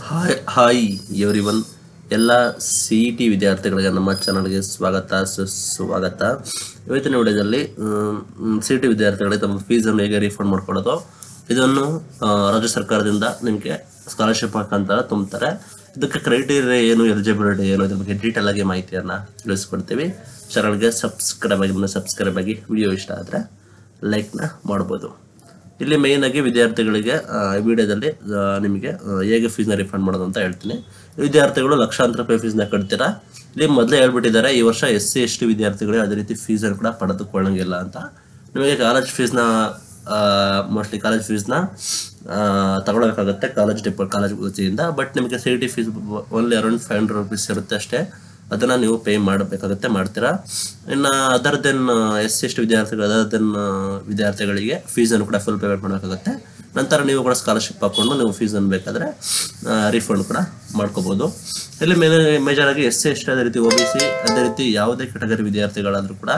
hi hi everyone ಎಲ್ಲ C E T ವಿದ್ಯಾರ್ಥಿಗಳಿಗೆ ನಮ್ಮ ಚಾನಲ್ಗೆ ಸ್ವಾಗತ ಸುಸ್ವಾಗತ ಇವತ್ತಿನ ವಿಡಿಯೋದಲ್ಲಿ ಸಿ ಇ ಟಿ ವಿದ್ಯಾರ್ಥಿಗಳಿಗೆ ತಮ್ಮ ಫೀಸನ್ನು ಹೇಗೆ ರೀಫಂಡ್ ಮಾಡ್ಕೊಳ್ಳೋದು ಇದನ್ನು ಆ, ರಾಜ್ಯ ಸರ್ಕಾರದಿಂದ ನಿಮಗೆ ಸ್ಕಾಲರ್ಶಿಪ್ ಮುಖಾಂತರ ತುಂಬ್ತಾರೆ ಇದಕ್ಕೆ ಕ್ರೈಟೀರಿಯಾ ಏನು ಎಲಿಜಿಬಿಲಿಟಿ ಏನು ಇದ್ರ ಬಗ್ಗೆ ಡೀಟೇಲ್ ಆಗಿ ಮಾಹಿತಿಯನ್ನು ತಿಳಿಸ್ಕೊಡ್ತೀವಿ ಚಾನಲ್ಗೆ ಸಬ್ಸ್ಕ್ರೈಬ್ ಆಗಿ ಸಬ್ಸ್ಕ್ರೈಬ್ ಆಗಿ ವಿಡಿಯೋ ಇಷ್ಟ ಆದರೆ ಲೈಕ್ನ ಮಾಡ್ಬೋದು ಇಲ್ಲಿ ಮೇಯ್ನ್ ಆಗಿ ವಿದ್ಯಾರ್ಥಿಗಳಿಗೆ ಆ, ಈ ವಿಡಿಯೋದಲ್ಲಿ ಆ, ನಿಮಗೆ ಆ, ಹೇಗೆ ಫೀಸ್ನ ರಿಫಂಡ್ ಮಾಡೋದು ಅಂತ ಹೇಳ್ತೀನಿ ವಿದ್ಯಾರ್ಥಿಗಳು ಲಕ್ಷಾಂತರ ರೂಪಾಯಿ ಫೀಸ್ನ ಕಟ್ತೀರಾ ಇಲ್ಲಿ ಮೊದಲೇ ಹೇಳ್ಬಿಟ್ಟಿದ್ದಾರೆ ಈ ವರ್ಷ ಎಸ್ ಸಿ ಎಸ್ ಟಿ ವಿದ್ಯಾರ್ಥಿಗಳು ಅದೇ ರೀತಿ ಫೀಸನ್ನು ಕೂಡ ಪಡೆದುಕೊಳ್ಳಂಗಿಲ್ಲ ಅಂತ ನಿಮಗೆ ಕಾಲೇಜ್ ಫೀಸ್ನ ಮೋಸ್ಟ್ಲಿ ಕಾಲೇಜ್ ಫೀಸ್ನ ತಗೊಳ್ಬೇಕಾಗುತ್ತೆ ಕಾಲೇಜ್ ಡಿಪ ಕಾಲೇಜ್ ವತಿಯಿಂದ ಬಟ್ ನಿಮಗೆ C T fees only around five hundred rupees ಇರುತ್ತೆ ಅಷ್ಟೇ ಅದನ್ನ ನೀವು ಪೇ ಮಾಡಬೇಕಾಗುತ್ತೆ ಮಾಡ್ತೀರಾ ಇನ್ನು ಅದರ್ ದೆನ್ ಎಸ್ ಸಿ ಎಷ್ಟು ವಿದ್ಯಾರ್ಥಿಗಳು ಅದರ್ ದೆನ್ ವಿದ್ಯಾರ್ಥಿಗಳಿಗೆ ಫೀಸನ್ನು ಕೂಡ ಫುಲ್ ಪೇಮೆಂಟ್ ಮಾಡಬೇಕಾಗುತ್ತೆ ನಂತರ ನೀವು ಕೂಡ ಸ್ಕಾಲರ್ಶಿಪ್ ಹಾಕೊಂಡು ನೀವು ಫೀಸನ್ನು ಬೇಕಾದರೆ ರಿಫಂಡ್ ಕೂಡ ಮಾಡ್ಕೋಬೋದು ಇಲ್ಲಿ ಮೇಜರ್ ಮೇಜರ್ ಆಗಿ ಎಸ್ ಸಿ ಎಸ್ ಟಿ ಅದೇ ರೀತಿ ಒ ಬಿ ಸಿ ಅದೇ ರೀತಿ ಯಾವುದೇ ಕೆಟಗರಿ ವಿದ್ಯಾರ್ಥಿಗಳಾದರೂ ಕೂಡ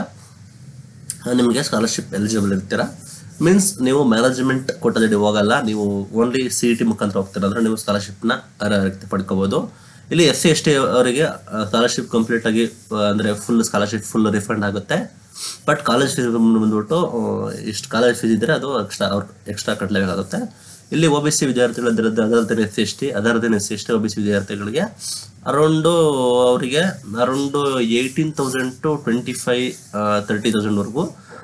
ನಿಮಗೆ ಸ್ಕಾಲರ್ಶಿಪ್ ಎಲಿಜಿಬಲ್ ಇರ್ತೀರಾ ಮೀನ್ಸ್ ನೀವು ಮ್ಯಾನೇಜ್ಮೆಂಟ್ ಕೋಟದಲ್ಲಿ ಹೋಗಲ್ಲ ನೀವು ಓನ್ಲಿ ಸಿ ಇ ಟಿ ಮುಖಾಂತರ ಹೋಗ್ತೀರ ಅಂದ್ರೆ ನೀವು ಸ್ಕಾಲರ್ಶಿಪ್ನ ಪಡ್ಕೋಬೋದು ಇಲ್ಲಿ ಎಸ್ ಸಿ ಎಸ್ ಟಿ ಅವರಿಗೆ ಸ್ಕಾಲರ್ಶಿಪ್ ಕಂಪ್ಲೀಟ್ ಆಗಿ ಆ, ಅಂದ್ರೆ ಫುಲ್ ಸ್ಕಾಲರ್ಶಿಪ್ ಫುಲ್ ರಿಫಂಡ್ ಆಗುತ್ತೆ ಬಟ್ ಕಾಲೇಜ್ ಫೀಸ್ ಬಂದ್ಬಿಟ್ಟು ಆ, ಇಷ್ಟು ಕಾಲೇಜ್ ಫೀಸ್ ಇದ್ದರೆ ಅದು ಎಕ್ಸ್ಟ್ರಾ ಅವ್ರು ಎಕ್ಸ್ಟ್ರಾ ಕಟ್ಟಲೇಬೇಕಾಗುತ್ತೆ ಇಲ್ಲಿ ಒ ಬಿ ಸಿ ವಿದ್ಯಾರ್ಥಿಗಳು ಅದರದ್ದು ಎಸ್ ಸಿ ಎಸ್ ಟಿ ಅದರದ್ದು S C S T O B C ವಿದ್ಯಾರ್ಥಿಗಳಿಗೆ ಅರೌಂಡು ಅವರಿಗೆ around eighteen thousand to twenty five thirty ತೌಸಂಡ್ವರೆಗೂ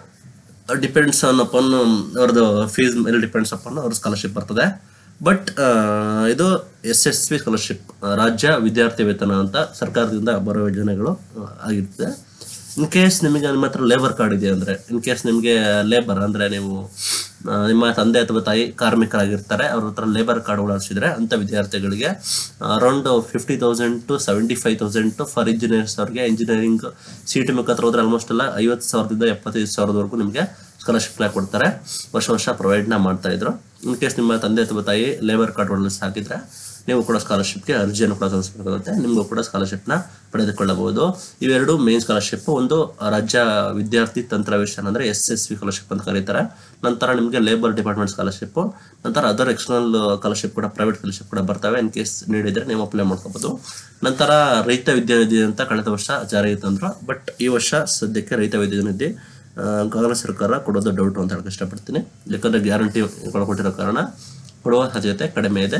ಡಿಪೆಂಡ್ಸ್ ಆನ್ ಅಪಾನ್ ಅವ್ರದ್ದು ಫೀಸ್ ಮೇಲೆ ಡಿಪೆಂಡ್ಸ್ ಅಪಾನ್ ಅವ್ರ ಸ್ಕಾಲರ್ಶಿಪ್ ಬರ್ತದೆ ಬಟ್ ಇದು ಎಸ್ ಎಸ್ ವಿ ಸ್ಕಾಲರ್ಶಿಪ್ ರಾಜ್ಯ ವಿದ್ಯಾರ್ಥಿ ವೇತನ ಅಂತ ಸರ್ಕಾರದಿಂದ ಬರೋ ಯೋಜನೆಗಳು ಆ, ಆಗಿರ್ತದೆ ಇನ್ ಕೇಸ್ ನಿಮಗೆ ನಿಮ್ಮ ಹತ್ರ ಲೇಬರ್ ಕಾರ್ಡ್ ಇದೆ ಅಂದರೆ ಇನ್ ಕೇಸ್ ನಿಮಗೆ ಲೇಬರ್ ಅಂದರೆ ನೀವು ಆ, ನಿಮ್ಮ ತಂದೆ ಅಥವಾ ತಾಯಿ ಕಾರ್ಮಿಕರಾಗಿರ್ತಾರೆ ಅವ್ರ ಹತ್ರ ಲೇಬರ್ ಕಾರ್ಡ್ ಓಡಿಸಿದ್ರೆ ಅಂತ ವಿದ್ಯಾರ್ಥಿಗಳಿಗೆ around fifty thousand to seventy five thousand to for engineers ಅವ್ರಿಗೆ ಇಂಜಿನಿಯರಿಂಗ್ ಸಿ ಟಿ ಮುಖಾಂತರ ಹೋದ್ರೆ ಆಲ್ಮೋಸ್ಟ್ ಎಲ್ಲ ಐವತ್ತು ಸಾವಿರದಿಂದ ಎಪ್ಪತ್ತೈದು ಸಾವಿರದವರೆಗೂ ನಿಮಗೆ ಸ್ಕಾಲರ್ಶಿಪ್ ಕೊಡ್ತಾರೆ ವರ್ಷ ವರ್ಷ ಪ್ರೊವೈಡ್ನ ಮಾಡ್ತಾ ಇದ್ರು ಇನ್ ಕೇಸ್ ನಿಮ್ಮ ತಂದೆ ಅಥವಾ ತಾಯಿ ಲೇಬರ್ ಕಾರ್ಡ್ ಒಳಗೆ ಹಾಕಿದ್ರೆ ನೀವು ಕೂಡ ಸ್ಕಾಲರ್ಶಿಪ್ಗೆ ಅರ್ಜಿಯನ್ನು ಕೂಡ ಸಲ್ಲಿಸಬೇಕಾಗುತ್ತೆ ನಿಮಗೂ ಕೂಡ ಸ್ಕಾಲರ್ಶಿಪ್ನ ಪಡೆದುಕೊಳ್ಳಬಹುದು ಇವೆರಡು ಮೇನ್ ಸ್ಕಾಲರ್ಶಿಪ್ ಒಂದು ರಾಜ್ಯ ವಿದ್ಯಾರ್ಥಿ ತಂತ್ರವೇಶನ್ ಅಂದ್ರೆ ಎಸ್ ಎಸ್ ವಿ ಸ್ಕಾಲರ್ಶಿಪ್ ಅಂತ ಕರೀತಾರೆ ನಂತರ ನಿಮಗೆ ಲೇಬರ್ ಡಿಪಾರ್ಟ್ಮೆಂಟ್ ಸ್ಕಾಲರ್ಶಿಪ್ ನಂತರ ಅದರ್ ಎಕ್ಸ್ಟರ್ನಲ್ ಸ್ಕಾಲರ್ಶಿಪ್ ಕೂಡ ಪ್ರೈವೇಟ್ ಸ್ಕಾಲರ್ಶಿಪ್ ಕೂಡ ಬರ್ತವೆ ಇನ್ ಕೇಸ್ ನೀಡಿದ್ರೆ ನೀವು ಅಪ್ಲೈ ಮಾಡ್ಕೋಬಹುದು ನಂತರ ರೈತ ವಿದ್ಯಾನಿಧಿ ಅಂತ ಕಳೆದ ವರ್ಷ ಜಾರಿಗೆ ತಂದ್ರು ಬಟ್ ಈ ವರ್ಷ ಸದ್ಯಕ್ಕೆ ರೈತ ವಿದ್ಯಾನಿಧಿ ಆ, ಕಾಂಗ್ರೆಸ್ ಸರ್ಕಾರ ಕೊಡೋದು ಡೌಟ್ ಅಂತ ಹೇಳಕ್ ಇಷ್ಟಪಡ್ತೀನಿ ಯಾಕಂದ್ರೆ ಗ್ಯಾರಂಟಿ ಕೊಟ್ಟಿರೋ ಕಾರಣ ಕೊಡುವ ಸಾಧ್ಯತೆ ಕಡಿಮೆ ಇದೆ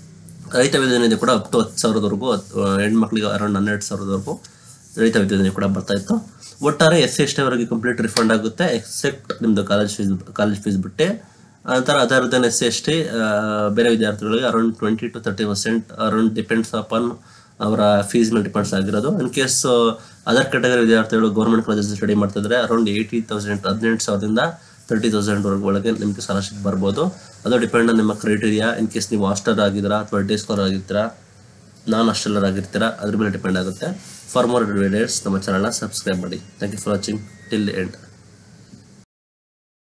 ರೈತ ವಿದ್ಯಾನಿಧಿ ಕೂಡ ಅಪ್ ಟು ಹತ್ತು ಸಾವಿರದವರೆಗೂ ಹೆಣ್ಮಕ್ಳಿಗೆ ಅರೌಂಡ್ ಹನ್ನೆರಡು ಸಾವಿರದವರೆಗೂ ರೈತ ವಿದ್ಯಾನಿಧಿ ಕೂಡ ಬರ್ತಾ ಇತ್ತು ಒಟ್ಟಾರೆ ಎಸ್ ಸಿ ಎಸ್ ಟಿ ಅವರಿಗೆ ಕಂಪ್ಲೀಟ್ ರಿಫಂಡ್ ಆಗುತ್ತೆ ಎಕ್ಸೆಪ್ಟ್ ನಿಮ್ಮದು ಕಾಲೇಜ್ ಫೀಸ್ ಕಾಲೇಜ್ ಫೀಸ್ ಬಿಟ್ಟು ನಂತರ other S C S T ಬೇರೆ ವಿದ್ಯಾರ್ಥಿಗಳಿಗೆ around twenty to thirty percent around depends upon ಅವರ ಫೀಸ್ ಮೇಲೆ ಡಿಪೆಂಡ್ಸ್ ಆಗಿರೋದು ಇನ್ ಕೇಸ್ ಅದರ್ ಕೆಟಗರಿ ವಿದ್ಯಾರ್ಥಿಗಳು ಗೌರ್ಮೆಂಟ್ ಕಾಲೇಜಸ್ ಸ್ಟಡಿ ಮಾಡ್ತಿದ್ರೆ ಅರೌಂಡ್ ಏಯ್ಟಿ ತೌಸಂಡ್ ಹದಿನೆಂಟು ಸಾವಿರದಿಂದ ತರ್ಟಿ ತೌಸಂಡ್ ಒಳಗೆ ನಿಮಗೆ ಸ್ಕಾಲರ್ಶಿಪ್ ಬರ್ಬೋದು ಅದು ಡಿಪೆಂಡ್ ಆನ್ ನಿಮ್ಮ ಕ್ರೈಟೀರಿಯಾ ಇನ್ ಕೇಸ್ ನೀವು ಹಾಸ್ಟೆಲ್ ಆಗಿದ್ದೀರಾ ಅಥವಾ ಡೇ ಸ್ಕಾಲರ್ ಆಗಿರ್ತೀರಾ ನಾನ್ ಹಾಸ್ಟೆಲರ್ ಆಗಿರ್ತೀರಾ ಅದ್ರ ಮೇಲೆ ಡಿಪೆಂಡ್ ಆಗುತ್ತೆ ಫಾರ್ ಮೋರ್ ವಿಡಿಯೋಸ್ ನಮ್ಮ ಚಾನಲ್ನ ಸಬ್ಸ್ಕ್ರೈಬ್ ಮಾಡಿ thank you for watching till end